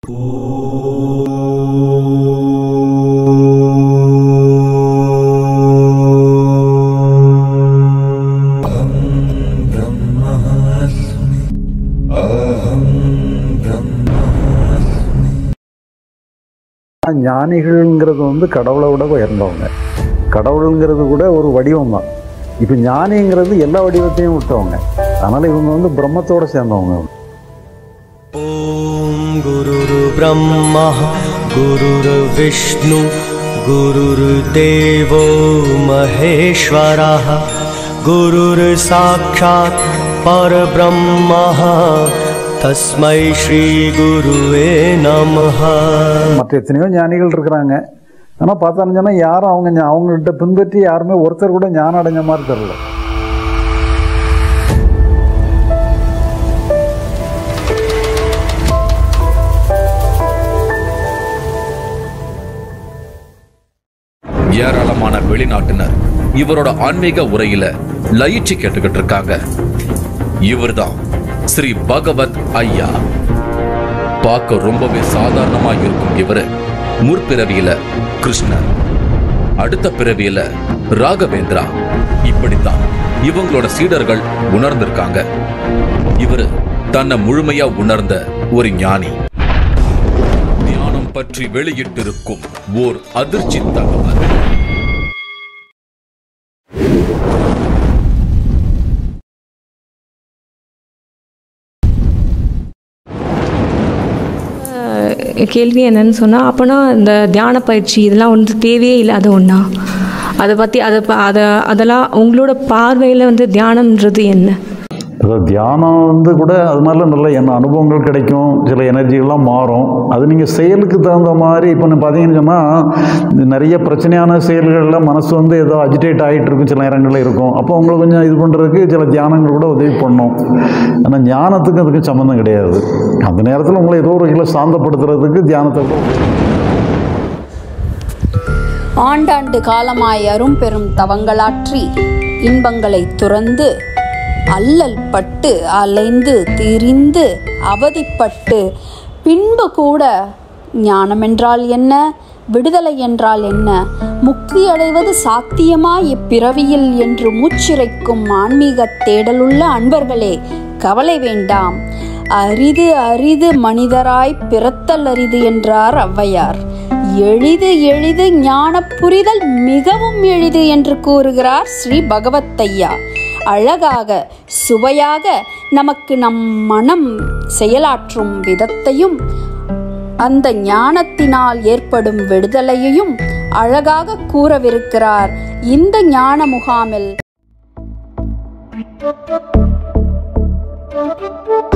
ஞானிகள்ங்கிறது வந்து கடவுளை விட உயர்ந்தவங்க கடவுளுங்கிறது கூட ஒரு வடிவம் தான் இப்போ ஞானிங்கிறது எல்லா வடிவத்தையும் விட்டவங்க அதனால் இவங்க வந்து பிரம்மத்தோட சேர்ந்தவங்க ॐ गुरुर्ब्रह्मा गुरुर्विष्णु गुरुर्देवो महेश्वरः गुरुर्साक्षात् परब्रह्मः तस्मै श्रीगुरुवे नमः மற்ற எத்தனையோ ஞானிகள் இருக்கிறாங்க ஆனால் பார்த்தான்னு சொன்னால் யாரும் அவங்க ஞா- அவங்கள்ட்ட பின்பற்றி யாருமே ஒருத்தர் கூட ஞானம் அடைஞ்ச மாதிரி தெரியல ஏராளமான வெளிநாட்டினர் இவரோட ஆன்மீக உரையில லயிச்சு கேட்டுக்கிட்டு இருக்காங்க இவர்தான் ஸ்ரீ பகவத் ஐயா பார்க்க ரொம்பவே சாதாரணமா இருக்கும் இவரு முற்பிறவியில கிருஷ்ணர் அடுத்த பிறவியில ராகவேந்திரா இப்படித்தான் இவங்களோட சீடர்கள் உணர்ந்திருக்காங்க இவரு தன்னை முழுமையா உணர்ந்த ஒரு ஞானி தியானம் பற்றி வெளியிட்டிருக்கும் ஓர் அதிர்ச்சி தகவல் கேள்வி என்னன்னு சொன்னால் அப்போனா இந்த தியான பயிற்சி இதெல்லாம் வந்து தேவையே இல்லாத ஒன்றா அதை பற்றி அதை ப- அதை அதெல்லாம் உங்களோட பார்வையில் வந்து தியானம்ன்றது என்ன அதாவது தியானம் வந்து கூட அது மாதிரிலாம் நல்ல என்ன அனுபவங்கள் கிடைக்கும் சில எனர்ஜிகள்லாம் மாறும் அது நீங்கள் செயலுக்கு தகுந்த மாதிரி இப்போ பார்த்தீங்கன்னு சொன்னால் நிறைய பிரச்சனையான செயல்களில் மனசு வந்து ஏதோ அஜிடேட் ஆகிட்டு இருக்கும் சில நேரங்களில் இருக்கும் அப்போ உங்களை கொஞ்சம் இது பண்ணுறதுக்கு சில தியானங்கள் கூட உதவி பண்ணும் ஆனால் ஞானத்துக்கு அதுக்கு சம்மந்தம் கிடையாது அந்த நேரத்தில் உங்களை ஏதோ ஒரு வகையில் சாந்தப்படுத்துறதுக்கு தியானத்தை கூட ஆண்டாண்டு காலமாய் அரும் பெரும் தவங்களாற்றி இன்பங்களை துறந்து அல்லல் பட்டு அலைந்து திரிந்து அவதிப்பட்டு பின்பு கூட ஞானம் என்றால் என்ன விடுதலை என்றால் என்ன முக்தி அடைவது சாத்தியமா இப்பிறவியில் என்று மூச்சிறைக்கும் ஆன்மீக தேடலுள்ள அன்பர்களே கவலை வேண்டாம் அரிது அரிது மனிதராய் பிறத்தல் அரிது என்றார் ஔவையார் எளிது எளிது ஞான புரிதல் மிகவும் எளிது என்று கூறுகிறார் ஸ்ரீ பகவத்தையா அழகாக சுவையாக நமக்கு நம் மனம் செயலாற்றும் விதத்தையும் அந்த ஞானத்தினால் ஏற்படும் விடுதலையையும் அழகாக கூறவிருக்கிறார் இந்த ஞான முகாமில்